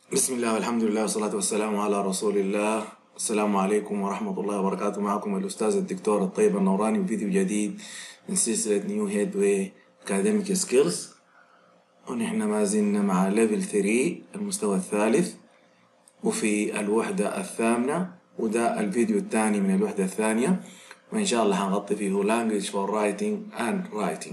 بسم الله والحمد لله والصلاة والسلام على رسول الله السلام عليكم ورحمة الله وبركاته معكم الأستاذ الدكتور الطيب النوراني وفيديو جديد من سلسلة نيو هيد واي أكاديميك سكيلز ونحن ما زلنا مع ليفل 3 المستوى الثالث وفي الوحدة الثامنة وده الفيديو الثاني من الوحدة الثانية وإن شاء الله هنغطي فيه language for writing and writing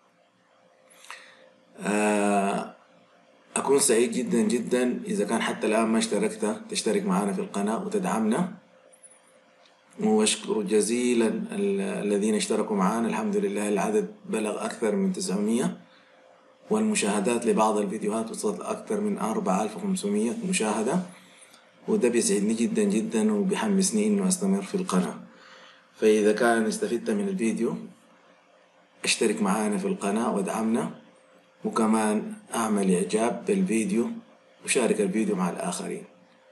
آه أكون سعيد جدا جدا إذا كان حتى الآن ما اشتركت تشترك معنا في القناة وتدعمنا وأشكر جزيلا الذين اشتركوا معنا الحمد لله العدد بلغ أكثر من 900 والمشاهدات لبعض الفيديوهات وصلت أكثر من 4500 مشاهدة وده بيسعدني جدا جدا وبيحمسني إنه أستمر في القناة فإذا كان استفدت من الفيديو اشترك معنا في القناة وادعمنا وكمان اعمل اعجاب بالفيديو وشارك الفيديو مع الاخرين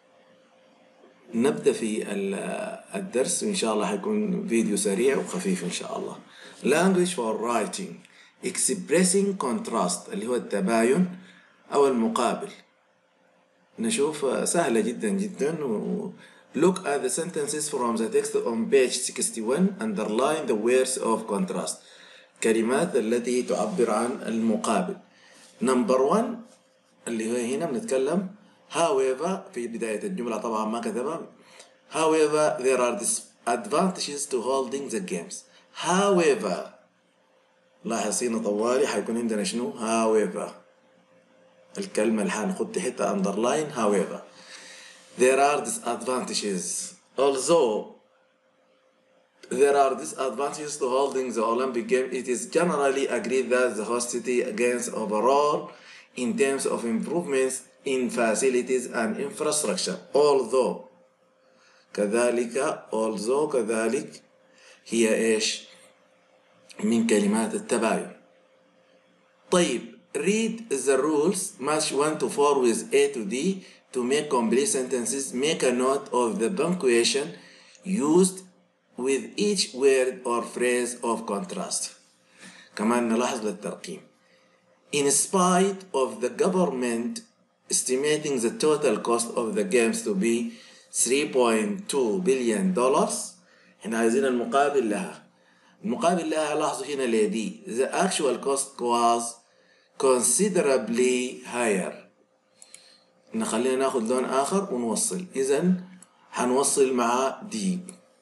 نبدأ في الدرس وإن شاء الله حيكون فيديو سريع وخفيف إن شاء الله language for writing expressing contrast اللي هو التباين أو المقابل نشوف سهلة جدا جدا و look at the sentences from the text on page 61 underline the words of contrast كلمات التي تعبر عن المقابل نمبر 1 اللي هو هنا بنتكلم however في بداية الجملة طبعا ما كتبها however there are disadvantages to holding the games however لاحظ هنا طوالي حيكون عندنا شنو however الكلمة اللي حنخد تحتها underline however there are disadvantages although there are disadvantages to holding the Olympic Games. It is generally agreed that the host city gains overall in terms of improvements in facilities and infrastructure. Although كذلك although كذلك هي ايش؟ من كلمات التباين. طيب read the rules match 1 to 4 with A to D to make complete sentences. Make a note of the punctuation used with each word or phrase of contrast كمان نلاحظ للترقيم in spite of the government estimating the total cost of the games to be 3.2 billion dollars هنا عايزين المقابل لها المقابل لها لاحظوا هنا لدي the actual cost was considerably higher نخلينا ناخذ لون آخر ونوصل إذا حنوصل مع دي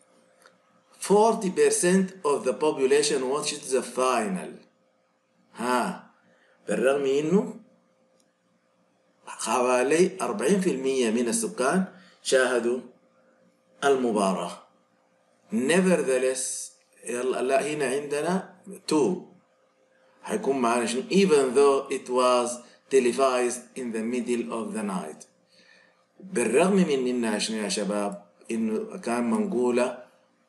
40% of the population watched the final ها بالرغم انه حوالي 40% من السكان شاهدوا المباراة nevertheless يلا لا هنا عندنا 2 حيكون معنا شنو even though it was televised in the middle of the night بالرغم من انها شنو يا شباب انه كان منقوله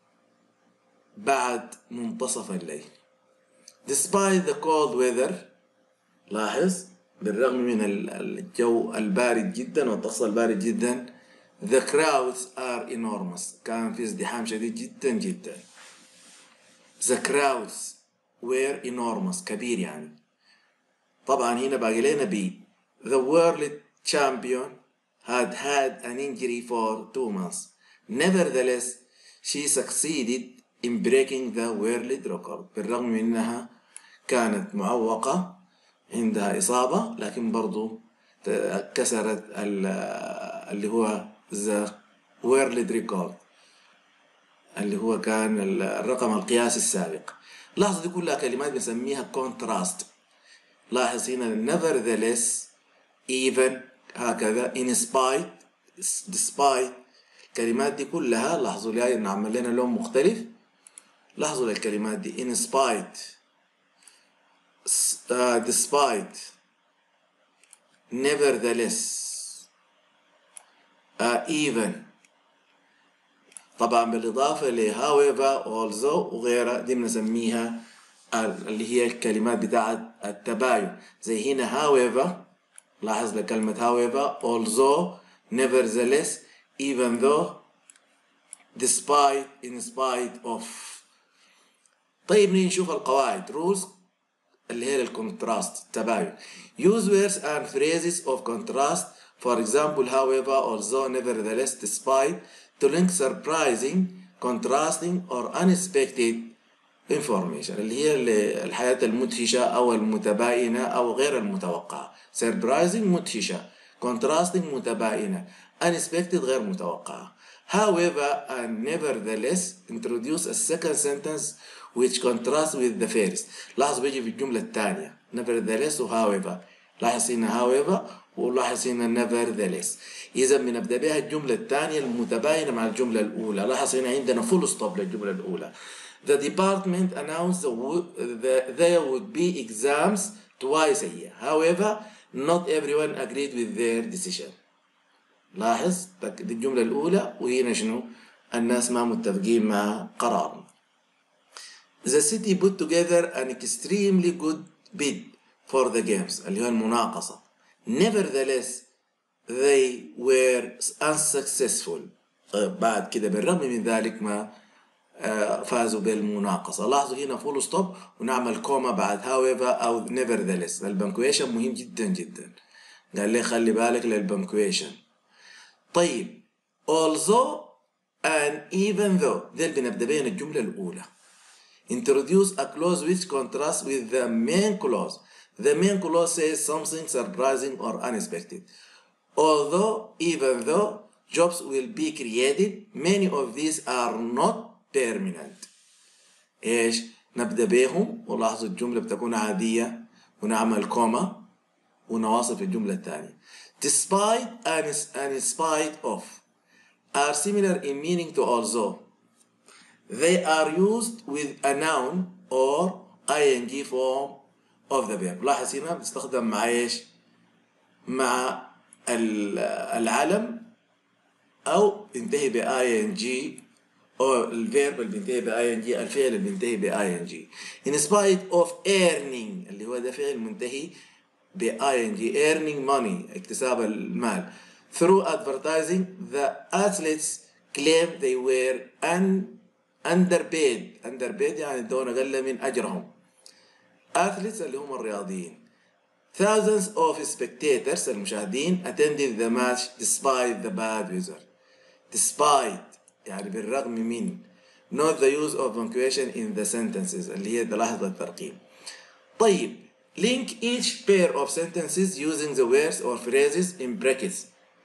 بعد منتصف الليل despite the cold weather لاحظ بالرغم من الجو البارد جدا والطقس البارد جدا the crowds are enormous كان في ازدحام شديد جدا جدا the crowds were enormous كبير يعني طبعا هنا باقي لنا بي the world champion had had an injury for two months nevertheless she succeeded in breaking the world record بالرغم من انها كانت معوقة عندها إصابة لكن برضو كسرت اللي هو the world record اللي هو كان الرقم القياسي السابق لاحظ دي كلها كلمات بنسميها contrast لاحظ هنا nevertheless even هكذا in spite despite الكلمات دي كلها لاحظوا لي ان عمل لنا لون مختلف لاحظوا الكلمات دي in spite uh, despite nevertheless uh, even طبعا بالإضافة ل however although وغيرها دي بنسميها اللي هي الكلمات بتاعت التباين زي هنا however لاحظ لكلمة however although nevertheless even though despite in spite of طيب نيجي نشوف القواعد rules اللي هي الكونتراست التباين use words and phrases of contrast For example, however, although, nevertheless, despite, to link surprising, contrasting, or unexpected information اللي هي الحياة المدهشة أو المتباينة أو غير المتوقعة surprising مدهشة contrasting متباينة unexpected غير متوقعة however and nevertheless introduce a second sentence which contrasts with the first لاحظ بيجي في الجملة الثانية nevertheless و however لاحظ هنا however ولاحظ هنا nevertheless إذا بنبدأ بها الجملة الثانية المتباينة مع الجملة الأولى لاحظ هنا عندنا full stop للجملة الأولى The department announced that there would be exams twice a year. However, not everyone agreed with their decision. لاحظ دي الجملة الأولى وهنا شنو؟ الناس ما متفقين مع قرار. The city put together an extremely good bid for the games اللي هو المناقصة. Nevertheless, they were unsuccessful. بعد كده بالرغم من ذلك ما فازوا بالمناقصة لاحظوا هنا فول ستوب ونعمل كوما بعد however أو nevertheless البنكويشن مهم جدا جدا قال لي خلي بالك للبنكويشن طيب although and even though ده اللي بنبدأ بين الجملة الأولى introduce a clause which contrasts with the main clause the main clause says something surprising or unexpected although even though jobs will be created many of these are not permanent ايش نبدا بهم ولاحظوا الجمله بتكون عاديه ونعمل كوما ونواصل في الجمله الثانيه despite and, and in spite of are similar in meaning to although they are used with a noun or ing form of the verb لاحظ هنا بتستخدم مع ايش مع العلم او بينتهي ب ing او الفيرب اللي بينتهي باي ان جي الفعل اللي بينتهي باي ان جي in spite of earning اللي هو ده فعل منتهي باي ان جي earning money اكتساب المال through advertising the athletes claim they were un underpaid underpaid يعني دون اقل من اجرهم athletes اللي هم الرياضيين thousands of spectators المشاهدين attended the match despite the bad weather despite يعني بالرغم من not the use of punctuation in the sentences اللي هي تلاحظ الترقيم طيب link each pair of sentences using the words or phrases in brackets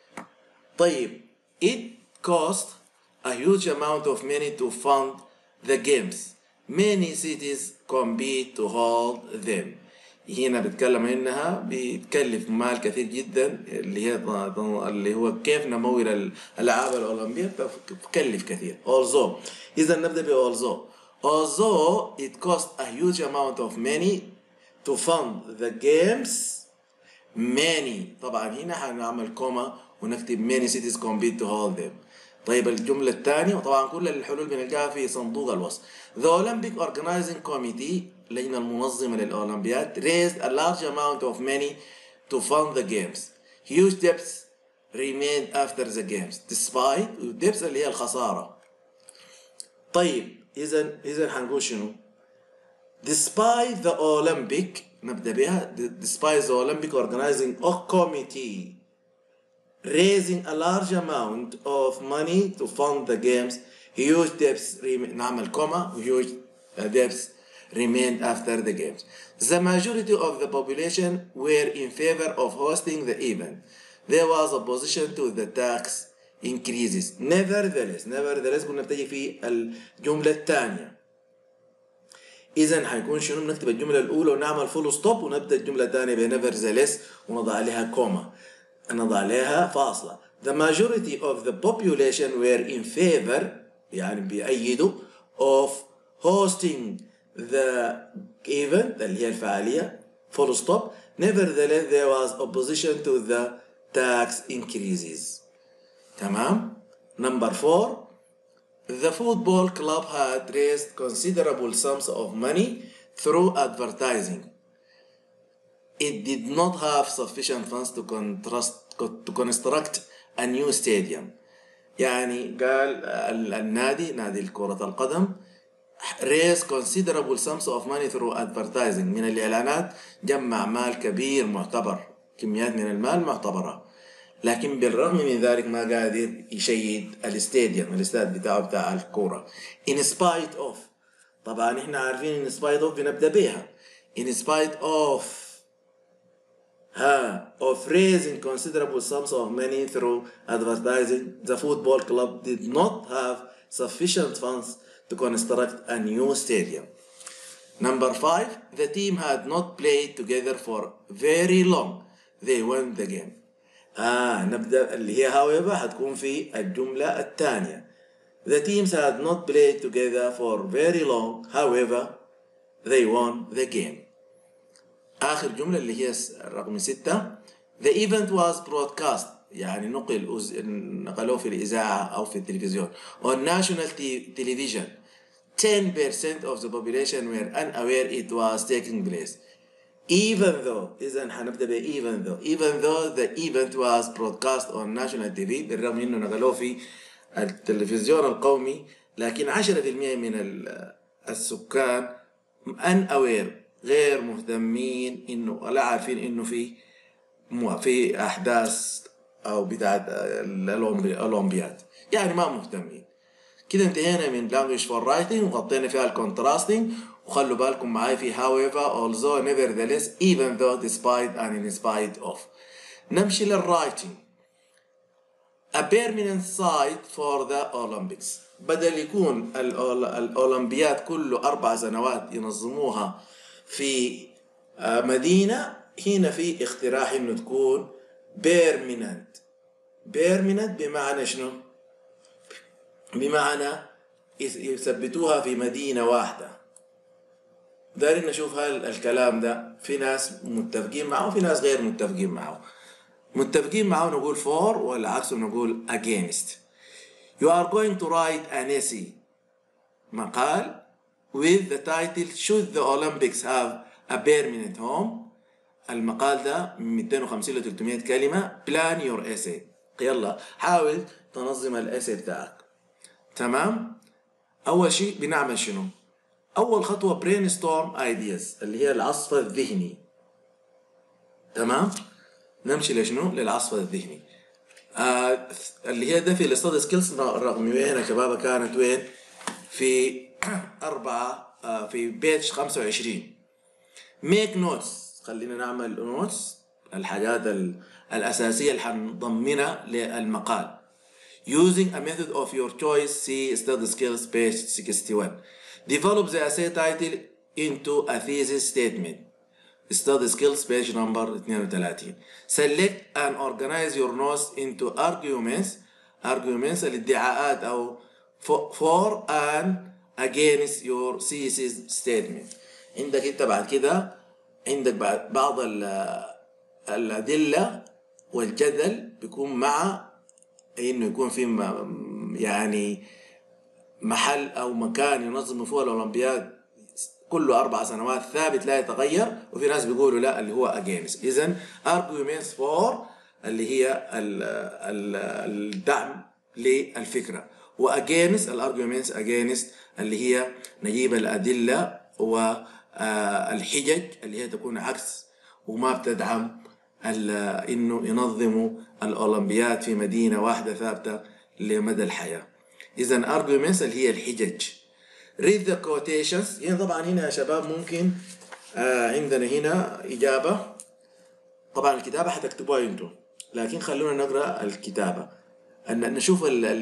طيب it cost a huge amount of money to fund the games many cities compete to hold them هنا بتكلم انها بتكلف مال كثير جدا اللي هي اللي هو كيف نمو الالعاب الاولمبيه بتكلف كثير although اذا نبدا ب although although it cost a huge amount of money to fund the games many طبعا هنا حنعمل كوما ونكتب many cities compete to hold them طيب الجملة الثانية وطبعا كل الحلول بنلقاها في صندوق الوصف The Olympic Organizing Committee اللجنة المنظمة للأولمبياد raised a large amount of money to fund the games. Huge debts remained after the games despite debts اللي هي الخسارة. طيب إذا إذا حنقول شنو؟ Despite the Olympic نبدأ بها despite the Olympic organizing committee raising a large amount of money to fund the games huge debts نعمل كوما huge debts remained after the games. The majority of the population were in favor of hosting the event. There was opposition to the tax increases. Nevertheless, nevertheless قلنا بتجي في الجملة الثانية. إذا حيكون شنو بنكتب الجملة الأولى ونعمل فول ستوب ونبدأ الجملة الثانية ب nevertheless ونضع عليها كوما. نضع عليها فاصلة. The majority of the population were in favor يعني بيأيدوا of hosting the event اللي هي الفعالية full stop nevertheless there was opposition to the tax increases تمام number four the football club had raised considerable sums of money through advertising it did not have sufficient funds to, contrast, to construct a new stadium يعني قال النادي نادي كرة القدم raise considerable sums of money through advertising من الإعلانات جمع مال كبير معتبر كميات من المال معتبرة لكن بالرغم من ذلك ما قادر يشيد الاستاديوم الاستاد بتاعه بتاع الكورة in spite of طبعا احنا عارفين in spite of بنبدأ بيها in spite of ها of raising considerable sums of money through advertising the football club did not have sufficient funds to construct a new stadium Number five, the team had not played together for very long. They won the game. آه نبدأ اللي هي however حتكون في الجملة الثانية. The teams had not played together for very long. However, they won the game. آخر جملة اللي هي رقم ستة. The event was broadcast يعني نقل نقلوه في الإذاعة أو في التلفزيون on national television 10% of the population were unaware it was taking place. Even though إذا حنبدأ ب even though even though the event was broadcast on national TV بالرغم إنه نقلوه في التلفزيون القومي لكن 10% من السكان unaware غير مهتمين إنه ولا عارفين إنه في في أحداث أو بتاعت الأولمبياد يعني ما مهتمين كده انتهينا من language for writing وغطينا فيها الكونتراستنج وخلوا بالكم معايا في however although nevertheless even though despite and in spite of نمشي للرايتنج a permanent site for the Olympics بدل يكون الأولمبياد كله أربع سنوات ينظموها في مدينة هنا في اقتراح انه تكون بيرمننت بيرمننت بمعنى شنو؟ بمعنى يثبتوها في مدينة واحدة دارين نشوف هل الكلام ده في ناس متفقين معه وفي ناس غير متفقين معه متفقين معه نقول for والعكس نقول against you are going to write an essay مقال with the title should the Olympics have a permanent home المقال ده من 250 ل 300 كلمة plan your essay يلا حاول تنظم الاسي بتاعك تمام اول شيء بنعمل شنو اول خطوه برين ستورم ايدياز اللي هي العصف الذهني تمام نمشي لشنو للعصف الذهني آه اللي هي ده في الاستاد سكيلز رقم وين يا شباب كانت وين في أربعة آه في بيتش 25 ميك نوتس خلينا نعمل نوتس الحاجات الأساسية اللي حنضمنها للمقال Using a method of your choice, see study skills page 61. Develop the essay title into a thesis statement. Study skills page number 32. Select and organize your notes into arguments arguments الادعاءات أو for and against your thesis statement. عندك أنت بعد كده عندك بعض الأدلة والجدل بيكون مع انه يكون في يعني محل او مكان ينظم فيه الاولمبياد كله اربع سنوات ثابت لا يتغير وفي ناس بيقولوا لا اللي هو اجينست اذا arguments فور اللي هي الدعم للفكره واجينست الارجيومنتس اجينست اللي هي نجيب الادله والحجج اللي هي تكون عكس وما بتدعم انه ينظموا الاولمبياد في مدينه واحده ثابته لمدى الحياه اذا arguments اللي هي الحجج read the quotations يعني طبعا هنا يا شباب ممكن آه عندنا هنا اجابه طبعا الكتابه حتكتبوها انتم لكن خلونا نقرا الكتابه ان نشوف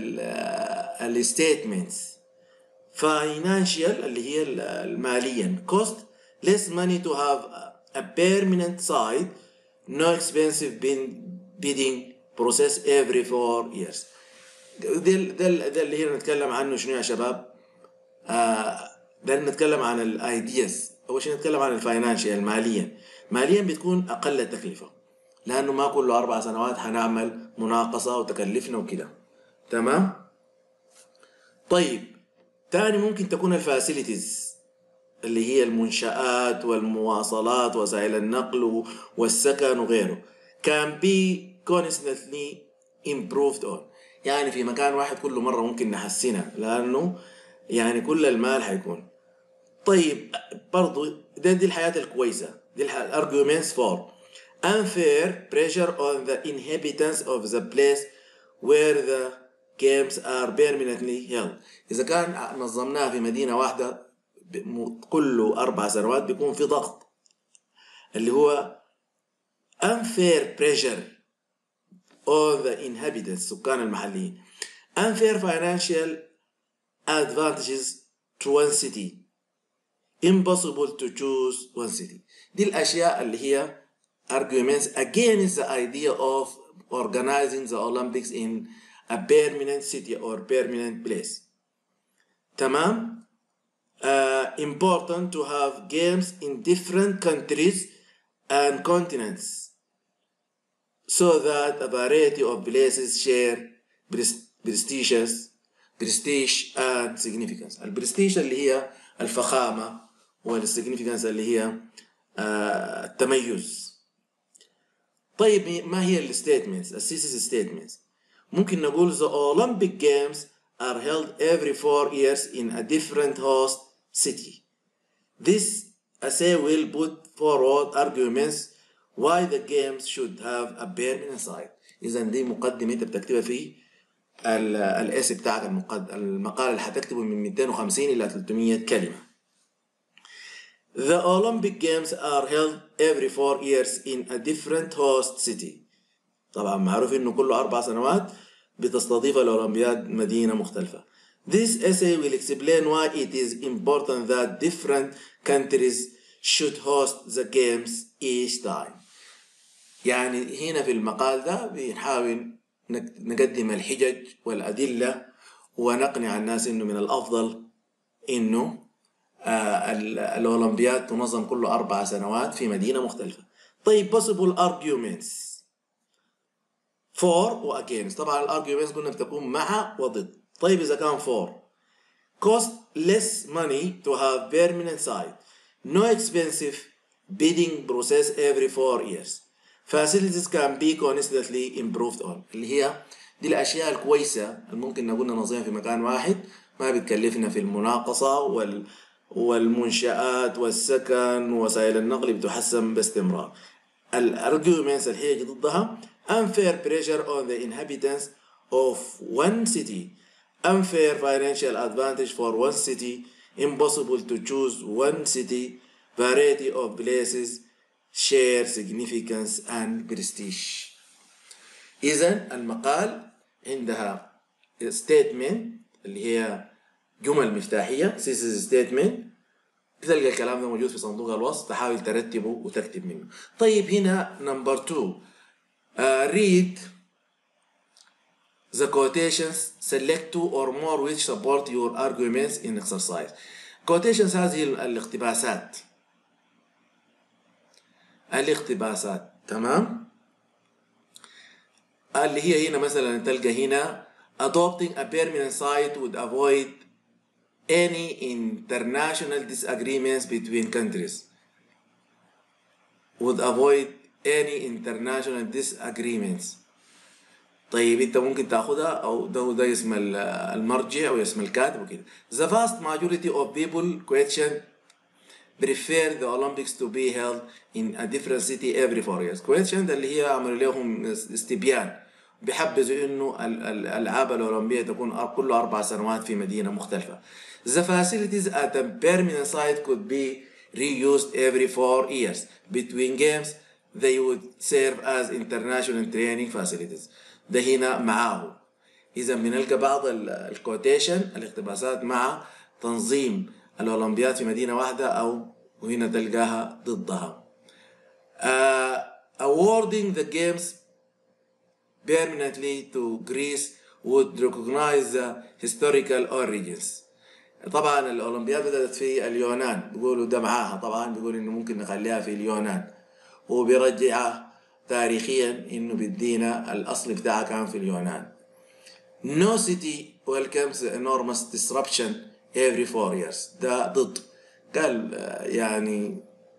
الستيتمنتس financial اللي هي الماليا cost less money to have a permanent site no expensive bidding process every four years ده ده ده اللي هنا نتكلم عنه شنو يا شباب آه ده نتكلم عن الايدياز اول شيء نتكلم عن الفاينانشال ماليا ماليا بتكون اقل تكلفه لانه ما كل اربع سنوات حنعمل مناقصه وتكلفنا وكده تمام طيب تاني ممكن تكون الفاسيلتيز اللي هي المنشآت والمواصلات وسائل النقل والسكن وغيره can be constantly improved on يعني في مكان واحد كل مرة ممكن نحسنها لأنه يعني كل المال حيكون طيب برضو ده دي الحياة الكويسة دي الارجيومنتس فور unfair pressure on the inhabitants of the place where the games are permanently held إذا كان نظمناها في مدينة واحدة كل أربع سنوات بيكون في ضغط اللي هو unfair pressure on the inhabitants سكان المحليين unfair financial advantages to one city impossible to choose one city دي الأشياء اللي هي arguments against the idea of organizing the Olympics in a permanent city or permanent place تمام uh, important to have games in different countries and continents so that a variety of places share prestigious prestige and significance البرستيج اللي هي الفخامة والsignificance اللي هي التميز طيب ما هي الستيتمنتس السيسيس ستيتمنتس ممكن نقول the Olympic Games are held every four years in a different host city this essay will put forward arguments why the games should have a permanent site اذا دي مقدمه انت بتكتبها في الاس بتاعك المقد... المقال اللي هتكتبه من 250 الى 300 كلمه The Olympic Games are held every four years in a different host city. طبعا معروف انه كل اربع سنوات بتستضيف الاولمبياد مدينه مختلفه. This essay will explain why it is important that different countries should host the games each time. يعني هنا في المقال ده بنحاول نقدم الحجج والأدلة ونقنع الناس إنه من الأفضل إنه آه الأولمبياد تنظم كل أربع سنوات في مدينة مختلفة. طيب possible arguments for و against طبعا الارجيومنتس قلنا بتكون مع وضد. طيب إذا كان for cost less money to have permanent site no expensive bidding process every four years facilities can be constantly improved on اللي هي دي الاشياء الكويسه اللي ممكن نقول ننظمها في مكان واحد ما بتكلفنا في المناقصه وال والمنشآت والسكن ووسائل النقل بتحسن باستمرار الارجيومنتس اللي هي ضدها unfair pressure on the inhabitants of one city unfair financial advantage for one city impossible to choose one city variety of places share significance and prestige إذا المقال عندها statement اللي هي جمل مفتاحية سيسز statement بتلقى الكلام ده موجود في صندوق الوصف تحاول ترتبه وتكتب منه طيب هنا نمبر 2 uh, read the quotations select two or more which support your arguments in exercise quotations هذه الاقتباسات الاقتباسات تمام اللي هي هنا مثلا تلقى هنا adopting a permanent site would avoid any international disagreements between countries would avoid any international disagreements طيب انت ممكن تاخدها او ده ده اسم المرجع او اسم الكاتب وكده the vast majority of people question prefer the Olympics to be held in a different city every four years question اللي هي عملوا لهم استبيان بيحبذوا انه الالعاب الاولمبيه تكون كل اربع سنوات في مدينه مختلفه the facilities at a permanent site could be reused every four years between games they would serve as international training facilities ده هنا معاه اذا بنلقى بعض الكوتيشن الاقتباسات مع تنظيم الاولمبياد في مدينه واحده او وهنا تلقاها ضدها uh, awarding the games permanently to Greece would recognize the historical origins طبعا الاولمبياد بدات في اليونان بيقولوا ده معاها طبعا بيقول انه ممكن نخليها في اليونان وبيرجعها تاريخيا انه بيدينا الاصل بتاعها كان في اليونان No city welcomes enormous disruption every four years ده ضد قال يعني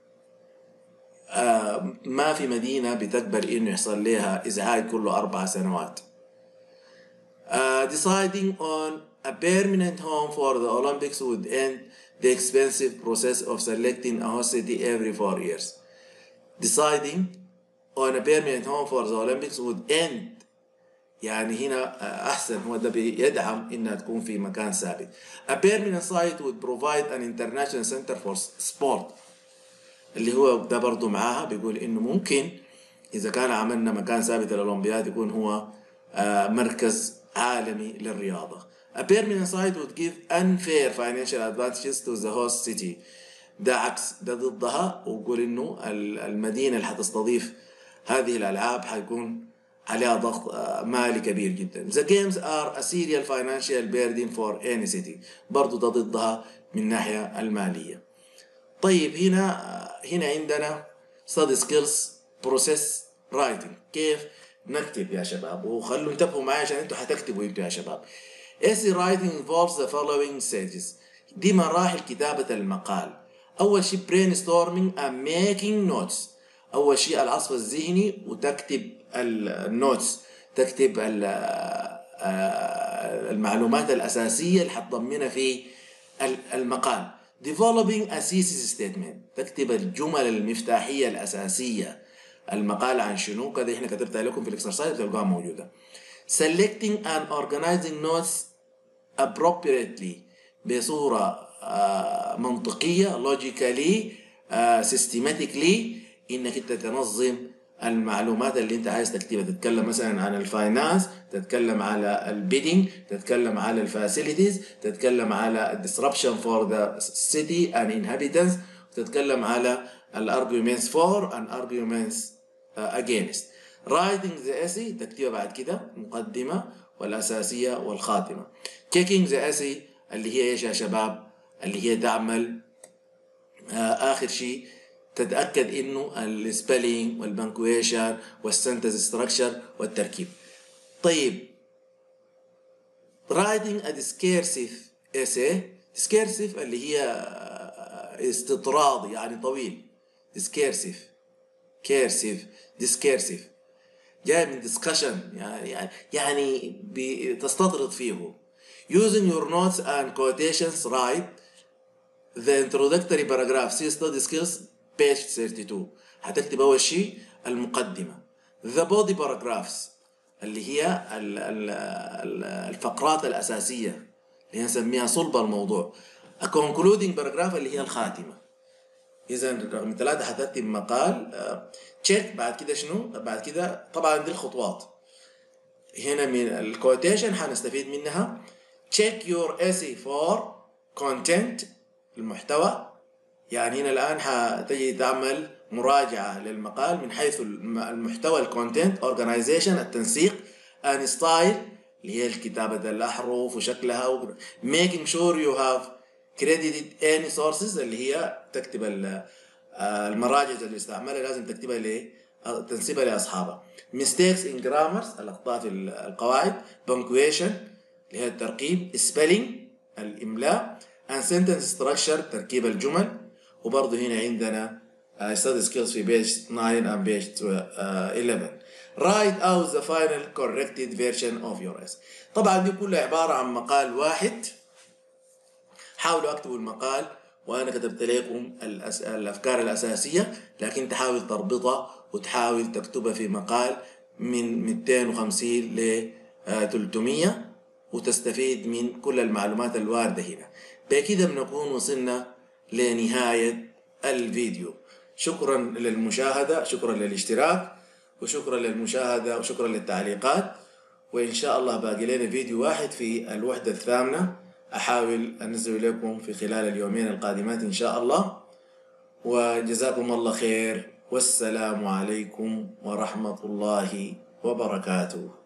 آه ما في مدينة بتقبل إنه يحصل لها إزعاج كل أربع سنوات. Uh, deciding on a permanent home for the Olympics would end the expensive process of selecting a host city every four years. Deciding on a permanent home for the Olympics would end يعني هنا أحسن هو ده بيدعم إنها تكون في مكان ثابت. A permanent site would provide an international center for sport اللي هو ده برضه معاها بيقول إنه ممكن إذا كان عملنا مكان ثابت للأولمبياد يكون هو مركز عالمي للرياضة. A permanent site would give unfair financial advantages to the host city. ده عكس ده ضدها ويقول إنه المدينة اللي حتستضيف هذه الألعاب حيكون عليها ضغط مالي كبير جدا. The games are a serial financial burden for any city. برضو ده ضدها من ناحية المالية. طيب هنا هنا عندنا study skills process writing كيف نكتب يا شباب وخلوا انتبهوا معي عشان انتوا حتكتبوا انتوا يا شباب. Essay writing involves the following stages. دي مراحل كتابة المقال. أول شيء brainstorming and making notes. أول شيء العصف الذهني وتكتب النوتس تكتب المعلومات الأساسية اللي حتضمنها في المقال developing a thesis statement تكتب الجمل المفتاحية الأساسية المقال عن شنو كده احنا كتبتها لكم في الاكسرسايز بتلقاها موجودة selecting and organizing notes appropriately بصورة منطقية logically systematically انك انت تنظم المعلومات اللي انت عايز تكتبها تتكلم مثلا عن الفاينانس تتكلم على البيدنج تتكلم على الفاسيلتيز تتكلم على الديسربشن فور ذا سيتي and inhabitants تتكلم على الارجيومنتس فور and arguments against writing the essay تكتبها بعد كده مقدمة والأساسية والخاتمة checking the essay اللي هي ايش يا شباب اللي هي تعمل آخر شيء تتاكد انه السبيلينج والبنكويشن والسنتز ستراكشر والتركيب طيب writing a discursive essay discursive اللي هي استطراد يعني طويل discursive cursive discursive جاي من discussion يعني يعني بتستطرد فيه using your notes and quotations write the introductory paragraph see study skills page 32 هتكتب أول شيء المقدمة the body paragraphs اللي هي الفقرات الأساسية اللي هي نسميها صلب الموضوع a concluding paragraph اللي هي الخاتمة إذا رقم ثلاثة هتكتب مقال تشيك بعد كده شنو؟ بعد كده طبعا دي الخطوات هنا من الكوتيشن هنستفيد منها check your essay for content المحتوى يعني هنا الآن حتجي تعمل مراجعة للمقال من حيث المحتوى الكونتنت اورجانيزيشن التنسيق and ستايل اللي هي الكتابة الأحرف وشكلها و making sure you have credited any sources اللي هي تكتب المراجع اللي استعملها لازم تكتبها ل تنسيبها لأصحابها mistakes in grammars الأخطاء في القواعد punctuation اللي هي الترقيم spelling الإملاء and sentence structure تركيب الجمل وبرضه هنا عندنا uh, study skills في page 9 and page 11 write out the final corrected version of your essay طبعا دي كلها عبارة عن مقال واحد حاولوا اكتبوا المقال وانا كتبت لكم الأس... الافكار الاساسيه لكن تحاول تربطها وتحاول تكتبها في مقال من 250 ل 300 وتستفيد من كل المعلومات الوارده هنا بكده بنكون وصلنا لنهايه الفيديو شكرا للمشاهده شكرا للاشتراك وشكرا للمشاهده وشكرا للتعليقات وان شاء الله باقي لنا فيديو واحد في الوحده الثامنه أحاول أنزل لكم في خلال اليومين القادمات إن شاء الله وجزاكم الله خير والسلام عليكم ورحمة الله وبركاته